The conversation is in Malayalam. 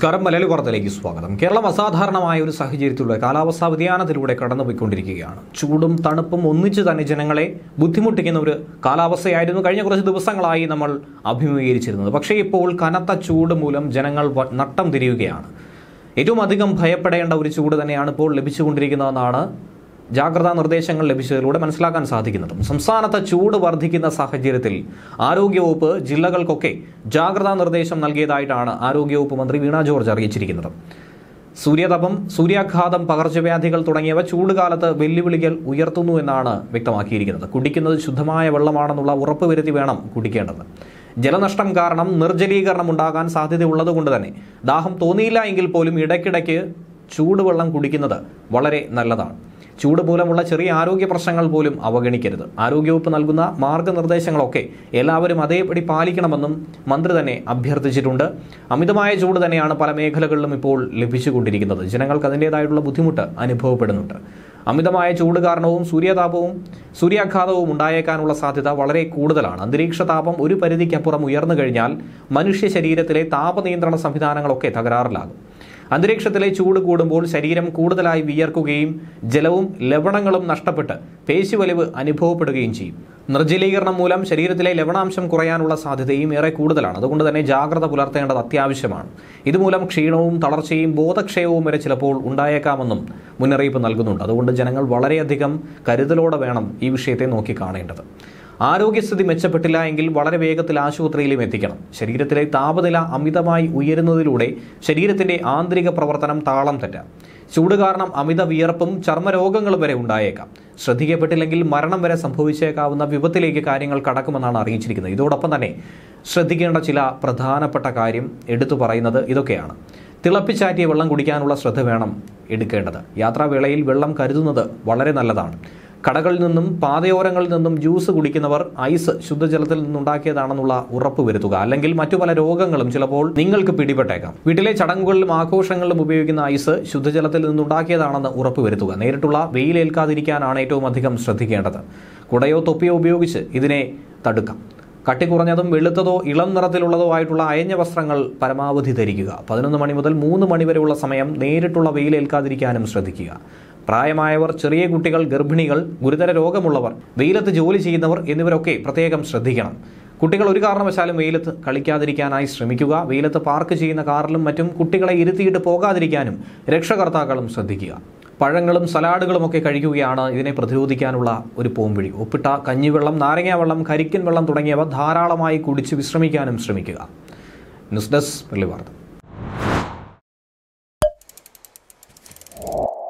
നമസ്കാരം മലയാളി വാർത്തയിലേക്ക് സ്വാഗതം കേരളം അസാധാരണമായ ഒരു സാഹചര്യത്തിലൂടെ കാലാവസ്ഥാ വ്യതിയാനത്തിലൂടെ കടന്നുപോയിക്കൊണ്ടിരിക്കുകയാണ് ചൂടും തണുപ്പും ഒന്നിച്ച് തന്നെ ജനങ്ങളെ ബുദ്ധിമുട്ടിക്കുന്ന ഒരു കാലാവസ്ഥയായിരുന്നു കഴിഞ്ഞ കുറച്ച് ദിവസങ്ങളായി നമ്മൾ അഭിമുഖീകരിച്ചിരുന്നത് പക്ഷേ ഇപ്പോൾ കനത്ത ചൂട് മൂലം ജനങ്ങൾ വ- നട്ടം തിരിയുകയാണ് ഏറ്റവും അധികം ഭയപ്പെടേണ്ട ഒരു ചൂട് തന്നെയാണ് ഇപ്പോൾ ലഭിച്ചുകൊണ്ടിരിക്കുന്നതെന്നാണ് ജാഗ്രതാ നിർദ്ദേശങ്ങൾ ലഭിച്ചതിലൂടെ മനസ്സിലാക്കാൻ സാധിക്കുന്നത് സംസ്ഥാനത്ത് ചൂട് വർദ്ധിക്കുന്ന സാഹചര്യത്തിൽ ആരോഗ്യവകുപ്പ് ജില്ലകൾക്കൊക്കെ ജാഗ്രതാ നിർദ്ദേശം നൽകിയതായിട്ടാണ് ആരോഗ്യവകുപ്പ് മന്ത്രി വീണ ജോർജ് അറിയിച്ചിരിക്കുന്നത് സൂര്യതപം സൂര്യാഘാതം പകർച്ചവ്യാധികൾ തുടങ്ങിയവ ചൂടുകാലത്ത് വെല്ലുവിളികൾ ഉയർത്തുന്നു എന്നാണ് വ്യക്തമാക്കിയിരിക്കുന്നത് കുടിക്കുന്നത് ശുദ്ധമായ വെള്ളമാണെന്നുള്ള ഉറപ്പ് വരുത്തി വേണം കുടിക്കേണ്ടത് ജലനഷ്ടം കാരണം നിർജ്ജലീകരണം ഉണ്ടാകാൻ സാധ്യതയുള്ളതുകൊണ്ട് തന്നെ ദാഹം തോന്നിയില്ല എങ്കിൽ പോലും ഇടയ്ക്കിടയ്ക്ക് ചൂടുവെള്ളം കുടിക്കുന്നത് വളരെ നല്ലതാണ് ചൂട് മൂലമുള്ള ചെറിയ ആരോഗ്യ പ്രശ്നങ്ങൾ പോലും അവഗണിക്കരുത് ആരോഗ്യവകുപ്പ് നൽകുന്ന മാർഗനിർദ്ദേശങ്ങളൊക്കെ എല്ലാവരും അതേപടി പാലിക്കണമെന്നും മന്ത്രി തന്നെ അഭ്യർത്ഥിച്ചിട്ടുണ്ട് അമിതമായ ചൂട് തന്നെയാണ് പല മേഖലകളിലും ഇപ്പോൾ ലഭിച്ചുകൊണ്ടിരിക്കുന്നത് ജനങ്ങൾക്ക് അതിൻ്റെതായിട്ടുള്ള ബുദ്ധിമുട്ട് അനുഭവപ്പെടുന്നുണ്ട് അമിതമായ ചൂട് കാരണവും സൂര്യതാപവും സൂര്യാഘാതവും ഉണ്ടായേക്കാനുള്ള സാധ്യത വളരെ കൂടുതലാണ് അന്തരീക്ഷ താപം ഒരു പരിധിക്കപ്പുറം ഉയർന്നു കഴിഞ്ഞാൽ മനുഷ്യ ശരീരത്തിലെ താപനിയന്ത്രണ സംവിധാനങ്ങളൊക്കെ തകരാറിലാകും അന്തരീക്ഷത്തിലെ ചൂട് കൂടുമ്പോൾ ശരീരം കൂടുതലായി വിയർക്കുകയും ജലവും ലവണങ്ങളും നഷ്ടപ്പെട്ട് പേശിവലിവ് അനുഭവപ്പെടുകയും ചെയ്യും നിർജ്ജലീകരണം മൂലം ശരീരത്തിലെ ലവണാംശം കുറയാനുള്ള സാധ്യതയും ഏറെ കൂടുതലാണ് അതുകൊണ്ട് തന്നെ ജാഗ്രത പുലർത്തേണ്ടത് അത്യാവശ്യമാണ് ഇതുമൂലം ക്ഷീണവും തളർച്ചയും ബോധക്ഷയവും വരെ ചിലപ്പോൾ ഉണ്ടായേക്കാമെന്നും മുന്നറിയിപ്പ് നൽകുന്നുണ്ട് അതുകൊണ്ട് ജനങ്ങൾ വളരെയധികം കരുതലോടെ വേണം ഈ വിഷയത്തെ നോക്കിക്കാണേണ്ടത് ആരോഗ്യസ്ഥിതി മെച്ചപ്പെട്ടില്ല എങ്കിൽ വളരെ വേഗത്തിൽ ആശുപത്രിയിലും എത്തിക്കണം ശരീരത്തിലെ താപനില അമിതമായി ഉയരുന്നതിലൂടെ ശരീരത്തിന്റെ ആന്തരിക പ്രവർത്തനം താളം തെറ്റാം ചൂട് കാരണം അമിത വിയർപ്പും ചർമ്മരോഗങ്ങളും വരെ ഉണ്ടായേക്കാം ശ്രദ്ധിക്കപ്പെട്ടില്ലെങ്കിൽ മരണം വരെ സംഭവിച്ചേക്കാവുന്ന വിപത്തിലേക്ക് കാര്യങ്ങൾ കടക്കുമെന്നാണ് അറിയിച്ചിരിക്കുന്നത് ഇതോടൊപ്പം തന്നെ ശ്രദ്ധിക്കേണ്ട ചില പ്രധാനപ്പെട്ട കാര്യം എടുത്തു പറയുന്നത് ഇതൊക്കെയാണ് തിളപ്പിച്ചാറ്റിയ വെള്ളം കുടിക്കാനുള്ള ശ്രദ്ധ വേണം എടുക്കേണ്ടത് യാത്രാവേളയിൽ വെള്ളം കരുതുന്നത് വളരെ നല്ലതാണ് കടകളിൽ നിന്നും പാതയോരങ്ങളിൽ നിന്നും ജ്യൂസ് കുടിക്കുന്നവർ ഐസ് ശുദ്ധജലത്തിൽ നിന്നുണ്ടാക്കിയതാണെന്നുള്ള ഉറപ്പ് വരുത്തുക അല്ലെങ്കിൽ മറ്റു പല രോഗങ്ങളും ചിലപ്പോൾ നിങ്ങൾക്ക് പിടിപെട്ടേക്കാം വീട്ടിലെ ചടങ്ങുകളിലും ആഘോഷങ്ങളിലും ഉപയോഗിക്കുന്ന ഐസ് ശുദ്ധജലത്തിൽ നിന്നുണ്ടാക്കിയതാണെന്ന് ഉറപ്പ് വരുത്തുക നേരിട്ടുള്ള വെയിലേൽക്കാതിരിക്കാനാണ് ഏറ്റവും അധികം ശ്രദ്ധിക്കേണ്ടത് കുടയോ തൊപ്പിയോ ഉപയോഗിച്ച് ഇതിനെ തടുക്കാം കട്ടി കുറഞ്ഞതും വെളുത്തതോ ഇളം നിറത്തിലുള്ളതോ ആയിട്ടുള്ള അയഞ്ഞ വസ്ത്രങ്ങൾ പരമാവധി ധരിക്കുക പതിനൊന്ന് മണി മുതൽ മൂന്ന് മണി വരെയുള്ള സമയം നേരിട്ടുള്ള വെയിലേൽക്കാതിരിക്കാനും ശ്രദ്ധിക്കുക പ്രായമായവർ ചെറിയ കുട്ടികൾ ഗർഭിണികൾ ഗുരുതര രോഗമുള്ളവർ വെയിലത്ത് ജോലി ചെയ്യുന്നവർ എന്നിവരൊക്കെ പ്രത്യേകം ശ്രദ്ധിക്കണം കുട്ടികൾ ഒരു കാരണവശാലും വെയിലത്ത് കളിക്കാതിരിക്കാനായി ശ്രമിക്കുക വെയിലത്ത് പാർക്ക് ചെയ്യുന്ന കാറിലും മറ്റും കുട്ടികളെ ഇരുത്തിയിട്ട് പോകാതിരിക്കാനും രക്ഷകർത്താക്കളും ശ്രദ്ധിക്കുക പഴങ്ങളും സലാഡുകളും ഒക്കെ കഴിക്കുകയാണ് ഇതിനെ പ്രതിരോധിക്കാനുള്ള ഒരു പോംവഴി ഒപ്പിട്ട കഞ്ഞിവെള്ളം നാരങ്ങാ വെള്ളം കരിക്കൻ വെള്ളം തുടങ്ങിയവ ധാരാളമായി കുടിച്ച് വിശ്രമിക്കാനും ശ്രമിക്കുക ന്യൂസ് ഡെസ്ക് വെള്ളി വാർത്ത